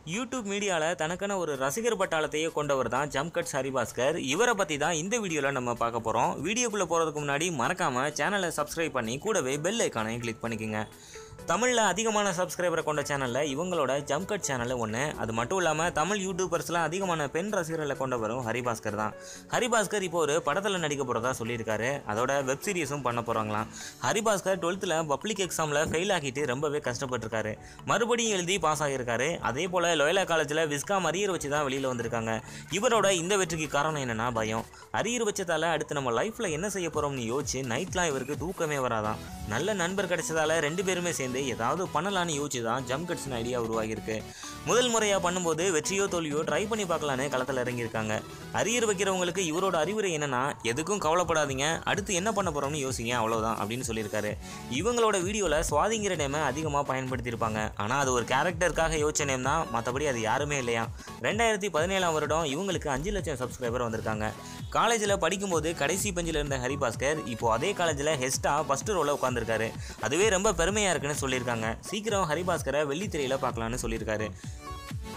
YouTube மீடியாவில் தனக்கான ஒரு ரசிகர் பட்டாளத்தையே கொண்டவர் தான் ஜம்கட் ஹரிபாஸ்கர் இவரை பற்றி தான் இந்த வீடியோவில் நம்ம பார்க்க போகிறோம் வீடியோக்குள்ளே போகிறதுக்கு முன்னாடி மறக்காமல் சேனலை சப்ஸ்கிரைப் பண்ணி கூடவே பெல் ஐக்கானையும் கிளிக் பண்ணிக்கோங்க தமிழில் அதிகமான சப்ஸ்கிரைபரை கொண்ட சேனலில் இவங்களோட ஜம்கட் சேனல் ஒன்று அது மட்டும் இல்லாமல் தமிழ் யூடியூபர்ஸ்லாம் அதிகமான பெண் ரசிகர்களை கொண்டவரும் ஹரிபாஸ்கர் தான் ஹரிபாஸ்கர் இப்போ ஒரு படத்தில் நடிக்க போகிறதா சொல்லியிருக்காரு அதோட வெப் சீரிஸும் பண்ண போகிறாங்களாம் ஹரிபாஸ்கர் டுவெல்த்தில் பப்ளிக் எக்ஸாமில் ஃபெயில் ஆக்கிட்டு ரொம்பவே கஷ்டப்பட்டிருக்காரு மறுபடியும் எழுதி பாஸ் ஆகியிருக்காரு அதே போல் லோயலா காலேஜில் விஸ்காம் அரியர் வச்சு தான் வெளியில் வந்திருக்காங்க இவரோட இந்த வெற்றிக்கு காரணம் என்னன்னா பயம் அரியர் வச்சதால அடுத்து நம்ம லைஃப்பில் என்ன செய்ய போகிறோம்னு யோசிச்சு நைட்லாம் இவருக்கு தூக்கமே வராதான் நல்ல நண்பர் கிடைச்சதால ரெண்டு பேருமே சேர்ந்து ஏதாவது பண்ணலான்னு யோசிச்சு தான் ஜம் கட்ஸ்னு ஐடியா உருவாகியிருக்கு முதல் முறையாக பண்ணும்போது வெற்றியோ தோல்வியோ ட்ரை பண்ணி பார்க்கலான்னு களத்தில் இறங்கியிருக்காங்க அரியர் வைக்கிறவங்களுக்கு இவரோட அறிவுரை என்னன்னா எதுக்கும் கவலைப்படாதீங்க அடுத்து என்ன பண்ண போகிறோம்னு யோசிங்க அவ்வளோதான் அப்படின்னு சொல்லியிருக்காரு இவங்களோட வீடியோவில் சுவாதிங்கிற நேமை அதிகமாக பயன்படுத்தியிருப்பாங்க ஆனால் அது ஒரு கேரக்டருக்காக யோசிச்ச நேம் தான் மற்றபடி அது யாருமே இல்லையா ரெண்டாயிரத்தி பதினேழாம் வருடம் இவங்களுக்கு அஞ்சு லட்சம் சப்ஸ்கிரைபர் வந்திருக்காங்க காலேஜில் படிக்கும்போது கடைசி பெஞ்சில் இருந்த ஹரிபாஸ்கர் இப்போ அதே காலேஜில் ஹெஸ்டா ஃபஸ்ட்டு ரோலில் உட்காந்துருக்காரு அதுவே ரொம்ப பெருமையாக இருக்குன்னு சொல்லியிருக்காங்க சீக்கிரம் ஹரிபாஸ்கரை வெள்ளித்திரையில் பார்க்கலான்னு சொல்லியிருக்காரு